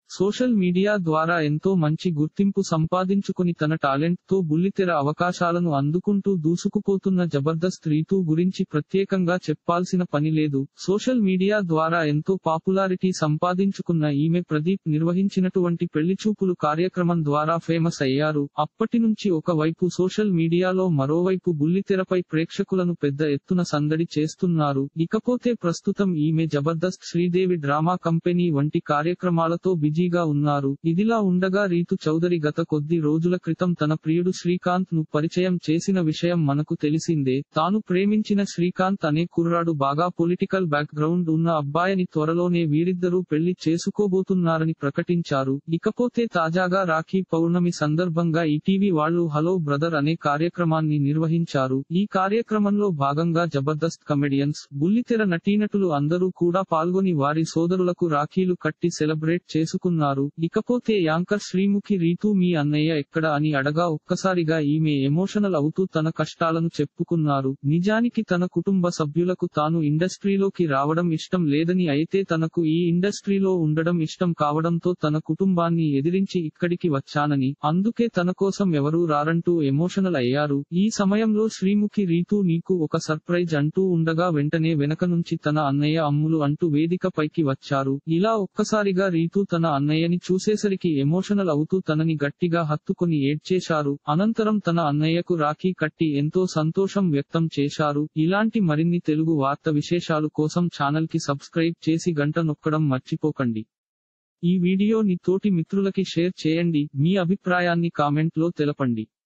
social media ద్వారా ఎంతో మంచి గుర్తింపు సంపాదించుకుని తన టాలెంట్ తో బుల్లితెర అవకాశాలను అందుకుంటూ దూసుకుపోతున్న జబర్దస్త్ రీతూ గురించి ప్రత్యేకంగా చెప్పాల్సిన పని లేదు సోషల్ మీడియా ద్వారా ఎంతో పాపులారిటీ సంపాదించుకున్న ఈమె ప్రదీప్ నిర్వహించినటువంటి పెళ్లిచూపులు కార్యక్రమం ద్వారా ఫేమస్ అయ్యారు అప్పటి నుంచి ఒకవైపు సోషల్ మీడియాలో మరోవైపు బుల్లితెరపై ప్రేక్షకులను పెద్ద ఎత్తున సందడి చేస్తున్నారు ఇకపోతే ప్రస్తుతం ఈమె జబర్దస్త్ శ్రీదేవి డ్రామా కంపెనీ వంటి కార్యక్రమాలతో బిజీగా ఉన్నారు ఇదిలా ఉండగా రీతు చౌదరి గత కొద్ది రోజుల క్రితం తన ప్రియుడు శ్రీకాంత్ ను పరిచయం చేసిన విషయం మనకు తెలిసిందే తాను ప్రేమించిన శ్రీకాంత్ అనే కుర్రాడు బాగా పొలిటికల్ బ్యాక్గ్రౌండ్ ఉన్న అబ్బాయిని త్వరలోనే వీరిద్దరూ పెళ్లి చేసుకోబోతున్నారని ప్రకటించారు ఇకపోతే తాజాగా రాఖీ పౌర్ణమి సందర్భంగా ఈటీవీ వాళ్ళు హలో బ్రదర్ అనే కార్యక్రమాన్ని నిర్వహించారు ఈ కార్యక్రమంలో భాగంగా జబర్దస్త్ కమెడియన్స్ బుల్లితెర నటీనటులు అందరూ కూడా పాల్గొని వారి సోదరులకు రాఖీలు కట్టి సెలబ్రేట్ చేసుకున్నారు ఇకపోతే యాంకర్ శ్రీముఖి రీతూ మీ అన్నయ్య ఎక్కడ అని అడగా ఒక్కసారిగా ఈమె ఎమోషనల్ అవుతూ తన కష్టాలను చెప్పుకున్నారు నిజానికి తన కుటుంబ సభ్యులకు తాను ఇండస్ట్రీలోకి రావడం ఇష్టం లేదని అయితే తనకు ఈ ఇండస్ట్రీలో ఉండడం ఇష్టం కావడంతో తన కుటుంబాన్ని ఎదిరించి ఇక్కడికి వచ్చానని అందుకే తన కోసం ఎవరూ రారంటూ ఎమోషనల్ అయ్యారు ఈ సమయంలో శ్రీముఖి రీతూ నీకు ఒక సర్ప్రైజ్ అంటూ ఉండగా వెంటనే వెనక నుంచి తన అన్నయ్య అమ్ములు అంటూ వేదిక పైకి వచ్చారు ఇలా ఒక్కసారిగా రీతూ తన అన్నయ్యని చూసేసరికి ఎమోషనల్ అవుతూ తనని గట్టిగా హత్తుకొని ఏడ్చేశారు అనంతరం తన అన్నయ్యకు రాఖీ కట్టి ఎంతో సంతోషం వ్యక్తం చేశారు ఇలాంటి మరిన్ని తెలుగు వార్త విశేషాలు కోసం ఛానల్ కి సబ్స్క్రైబ్ చేసి గంట నొక్కడం మర్చిపోకండి ఈ వీడియోని తోటి మిత్రులకి షేర్ చేయండి మీ అభిప్రాయాన్ని కామెంట్ లో తెలపండి